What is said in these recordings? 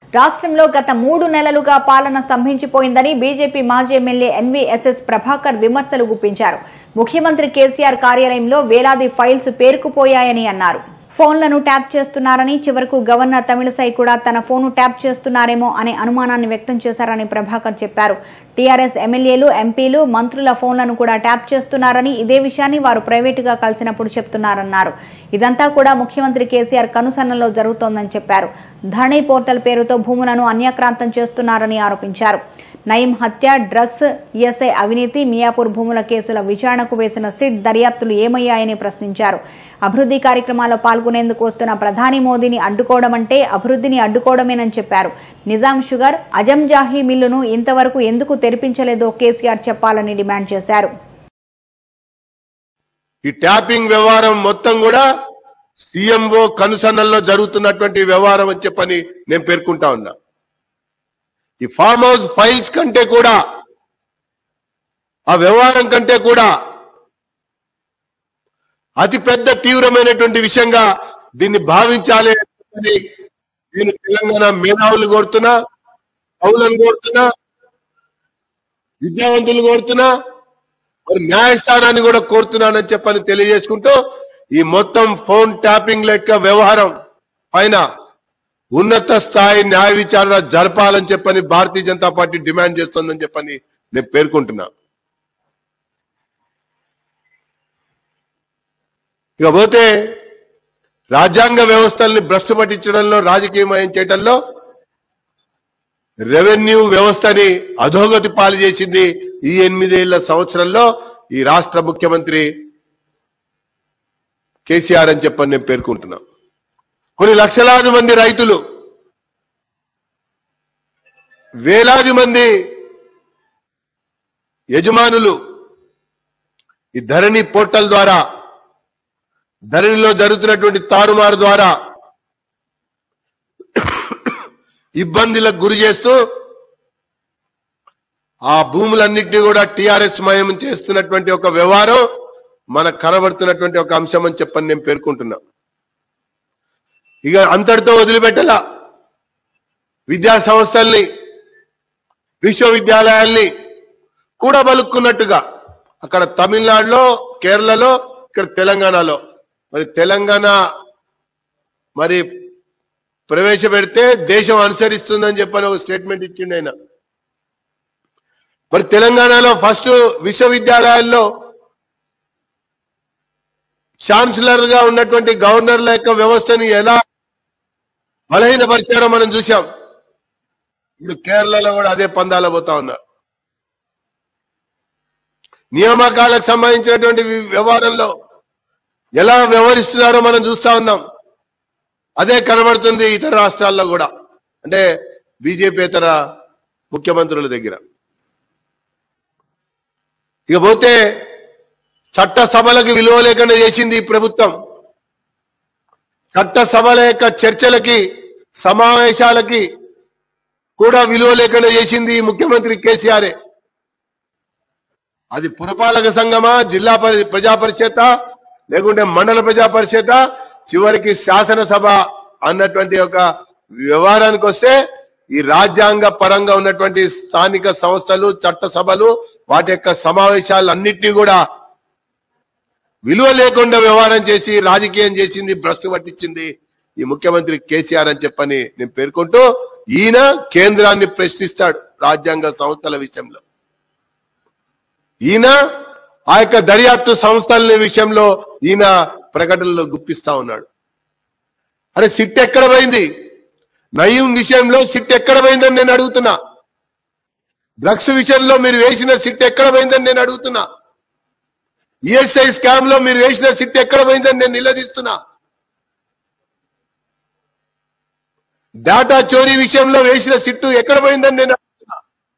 రాష్ట్రంలో గత మూడు నెలలుగా పాలన స్తంభించిపోయిందని బీజేపీ మాజీ ఎమ్మెల్యే ఎన్వీఎస్ఎస్ ప్రభాకర్ విమర్శలు గుప్పించారు ముఖ్యమంత్రి కేసీఆర్ కార్యాలయంలో వేలాది ఫైల్స్ పేరుకుపోయాయని అన్నారు ఫోన్లను ట్యాప్ చేస్తున్నారని చివరకు గవర్నర్ తమిళసై కూడా తన ఫోను ట్యాప్ చేస్తున్నారేమో అనే అనుమానాన్ని వ్యక్తం చేశారని ప్రభాకర్ చెప్పారు టీఆర్ఎస్ ఎమ్మెల్యేలు ఎంపీలు మంత్రుల ఫోన్లను కూడా ట్యాప్ చేస్తున్నారని ఇదే విషయాన్ని వారు ప్రైవేటుగా కలిసినప్పుడు చెప్తున్నారన్నారు ఇదంతా కూడా ముఖ్యమంత్రి కేసీఆర్ కనుసన్నల్లో జరుగుతోందని చెప్పారు ధరణి పోర్టల్ పేరుతో భూములను అన్యాక్రాంతం చేస్తున్నారని ఆరోపించారు నయీం హత్య డ్రగ్స్ ఈఎస్ఐ అవినీతి మియాపూర్ భూముల కేసుల విచారణకు వేసిన సిట్ దర్యాప్తులు ఏమయ్యాయని ప్రశ్నించారు అభివృద్ది కార్యక్రమాల్లో పాల్గొనేందుకు వస్తున్న ప్రధాని మోదీని అడ్డుకోవడం అంటే అభివృద్దిని అడ్డుకోవడమేనని చెప్పారు నిజాం షుగర్ అజంజాహీ మిల్లును ఇంతవరకు ఎందుకు తెరిపించలేదో కేసీఆర్ చెప్పాలని డిమాండ్ చేశారు ఈ ట్యాపింగ్ వ్యవహారం మొత్తం కూడా సీఎంఓ కనుసన్నల్లో జరుగుతున్నటువంటి వ్యవహారం అని చెప్పని నేను పేర్కొంటా ఉన్నా ఈ ఫామ్ హౌస్ ఫైల్స్ కంటే కూడా ఆ వ్యవహారం కంటే కూడా అతి పెద్ద తీవ్రమైనటువంటి విషయంగా దీన్ని భావించాలి అని నేను తెలంగాణ మేధావులు కోరుతున్నా పౌలను కోరుతున్నా విద్యావంతులు కోరుతున్నా మరి న్యాయస్థానాన్ని కూడా కోరుతున్నానని చెప్పని తెలియజేసుకుంటూ ఈ మొత్తం ఫోన్ ట్యాపింగ్ లెక్క వ్యవహారం పైన ఉన్నత స్థాయి న్యాయ విచారణ జరపాలని చెప్పని భారతీయ జనతా పార్టీ డిమాండ్ చేస్తోందని చెప్పని నేను పేర్కొంటున్నా ఇక పోతే రాజ్యాంగ వ్యవస్థల్ని భ్రష్టు పట్టించడంలో రాజకీయమయం చేయడంలో రెవెన్యూ వ్యవస్థని అధోగతి పాలు చేసింది ఈ ఎనిమిదేళ్ల సంవత్సరంలో ఈ రాష్ట్ర ముఖ్యమంత్రి కేసీఆర్ అని చెప్పని నేను పేర్కొంటున్నా కొన్ని లక్షలాది మంది రైతులు వేలాది మంది యజమానులు ఈ ధరణి పోర్టల్ ద్వారా ధరణిలో జరుగుతున్నటువంటి తారుమారు ద్వారా ఇబ్బందులకు గురి చేస్తూ ఆ భూములన్నింటినీ కూడా టిఆర్ఎస్ మయం చేస్తున్నటువంటి ఒక వ్యవహారం మనకు కనబడుతున్నటువంటి ఒక అంశం అని చెప్పని నేను పేర్కొంటున్నా ఇక అంతటితో వదిలిపెట్టలా విద్యా సంస్థల్ని విశ్వవిద్యాలయాల్ని కూడా బలుక్కున్నట్టుగా అక్కడ తమిళనాడులో కేరళలో ఇక్కడ తెలంగాణలో మరి తెలంగాణ మరి ప్రవేశపెడితే దేశం అనుసరిస్తుందని చెప్పని ఒక స్టేట్మెంట్ ఇచ్చిండు ఆయన మరి తెలంగాణలో ఫస్ట్ విశ్వవిద్యాలయాల్లో ఛాన్సలర్ గా ఉన్నటువంటి గవర్నర్ల యొక్క వ్యవస్థని ఎలా బలహీనపరిచారో మనం చూసాం ఇప్పుడు కేరళలో కూడా అదే పందాల పోతా ఉన్నారు నియామకాలకు సంబంధించినటువంటి వి- వ్యవహారంలో ఎలా వ్యవహరిస్తున్నారో మనం చూస్తా ఉన్నాం అదే కనబడుతుంది ఇతర రాష్ట్రాల్లో కూడా అంటే బీజేపీతర ముఖ్యమంత్రుల దగ్గర ఇకపోతే చట్ట సభలకు విలువ లేకుండా చేసింది ఈ ప్రభుత్వం చట్ట సభల యొక్క చర్చలకి సమావేశాలకి కూడా విలువ లేకుండా చేసింది ఈ ముఖ్యమంత్రి కేసీఆర్ అది పురపాలక సంఘమా జిల్లా పరి- ప్రజా పరిషత్ లేకుంటే మండల ప్రజా పరిషత్ చివరికి శాసనసభ అన్నటువంటి ఒక వ్యవహారానికి వస్తే ఈ రాజ్యాంగ పరంగా ఉన్నటువంటి స్థానిక సంస్థలు చట్ట సభలు వాటి యొక్క సమావేశాలు అన్నిటినీ కూడా విలువ లేకుండా వ్యవహారం చేసి రాజకీయం చేసింది భ్రష్టు పట్టించింది ఈ ముఖ్యమంత్రి కేసీఆర్ అని చెప్పని నేను పేర్కొంటూ ఈయన కేంద్రాన్ని ప్రశ్నిస్తాడు రాజ్యాంగ సంస్థల విషయంలో ఈయన ఆ యొక్క దర్యాప్తు సంస్థల విషయంలో ఈయన ప్రకటనలో గుప్పిస్తా ఉన్నాడు అరే సిట్ ఎక్కడ పోయింది నయం విషయంలో సిట్ ఎక్కడ పోయిందని నేను అడుగుతున్నా డ్రగ్స్ విషయంలో మీరు వేసిన సిట్ ఎక్కడ పోయిందని నేను అడుగుతున్నా ఈఎస్ఐ స్కామ్ లో మీరు వేసిన సిట్ ఎక్కడ పోయిందని నేను నిలదీస్తున్నా డేటా చోరీ విషయంలో వేసిన సిట్టు ఎక్కడ పోయిందని నేను అడుగుతున్నా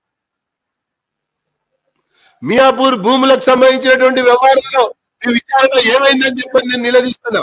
మియాపూర్ భూములకు సంబంధించినటువంటి వ్యవహారంలో ఈ విచారణ ఏమైందని చెప్పని నేను నిలదీస్తున్నా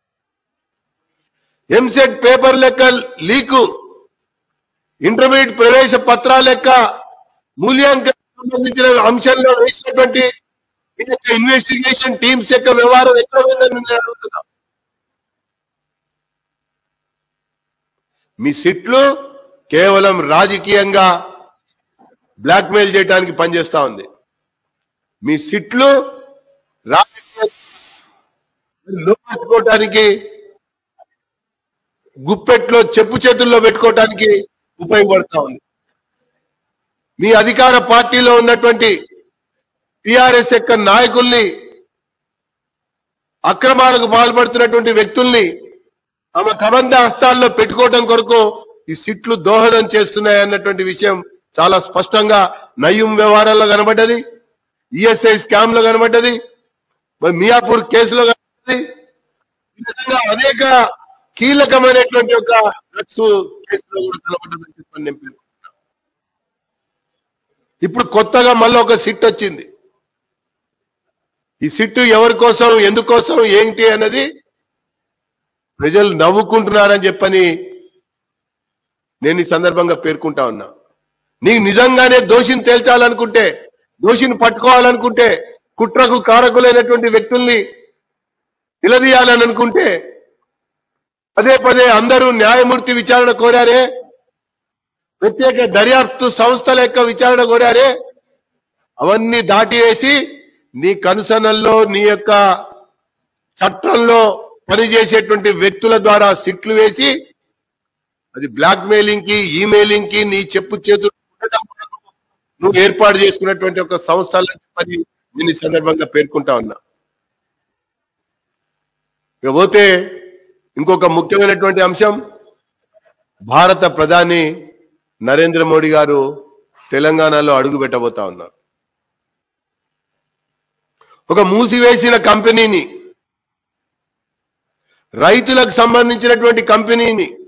ఎంసెట్ పేపర్ లెక్క లీకు ఇంటర్మీడియట్ ప్రవేశ పత్రాల లెక్క మూల్యాంకనం సంబంధించిన అంశంలో వేసినటువంటి ఈ యొక్క ఇన్వెస్టిగేషన్ టీమ్స్ యొక్క వ్యవహారం ఎక్కడ పోయిందని నేను అడుగుతున్నా మీ సిట్లు కేవలం రాజకీయంగా బ్లాక్మెయిల్ చేయడానికి పనిచేస్తా ఉంది మీ సిట్లు రాజకీయ లోపట్టుకోవటానికి గుప్పెట్లో చెప్పు చేతుల్లో పెట్టుకోవటానికి ఉపయోగపడతా ఉంది మీ అధికార పార్టీలో ఉన్నటువంటి టిఆర్ఎస్ యొక్క నాయకుల్ని అక్రమాలకు పాల్పడుతున్నటువంటి వ్యక్తుల్ని తమ కబంధ హస్తాల్లో పెట్టుకోవడం కొరకు ఈ సిట్లు దోహదం చేస్తున్నాయి అన్నటువంటి విషయం చాలా స్పష్టంగా నయ్యం వ్యవహారాల్లో కనబడ్డది ఈఎస్ఐ స్కామ్ లో కనబడ్డది మరి మియాపూర్ కేసులో కనబడ్డది ఈ విధంగా అనేక కీలకమైనటువంటి ఒక డ్రగ్స్ కేసులో కూడా కనబడ్డదని చెప్పని నేను పేర్కొంటున్నా. ఇప్పుడు కొత్తగా మళ్ళీ ఒక సిట్ వచ్చింది ఈ సిట్టు ఎవరి కోసం ఎందుకోసం ఏంటి అన్నది ప్రజలు నవ్వుకుంటున్నారని చెప్పని నేను ఈ సందర్భంగా పేర్కొంటా ఉన్నా నీకు నిజంగానే దోషిని తేల్చాలనుకుంటే దోషిని పట్టుకోవాలనుకుంటే కుట్రకు కారకులైనటువంటి వ్యక్తుల్ని నిలదీయాలని అనుకుంటే పదే పదే అందరూ న్యాయమూర్తి విచారణ కోరారే ప్రత్యేక దర్యాప్తు సంస్థల యొక్క విచారణ కోరారే అవన్నీ దాటివేసి నీ కనుసనల్లో నీ యొక్క చట్టంలో పనిచేసేటువంటి వ్యక్తుల ద్వారా సిట్లు వేసి అది బ్లాక్ మెయిలింగ్ కి ఈమెయిలింగ్ కి నీ చెప్పు చేతులు ఉండటం కొరకు నువ్వు ఏర్పాటు చేసుకున్నటువంటి ఒక సంస్థలని చెప్పని నేను ఈ సందర్భంగా పేర్కొంటా ఉన్నా ఇకపోతే ఇంకొక ముఖ్యమైనటువంటి అంశం భారత ప్రధాని నరేంద్ర మోడీ గారు తెలంగాణలో అడుగు పెట్టబోతా ఉన్నారు ఒక మూసివేసిన కంపెనీని రైతులకు సంబంధించినటువంటి కంపెనీని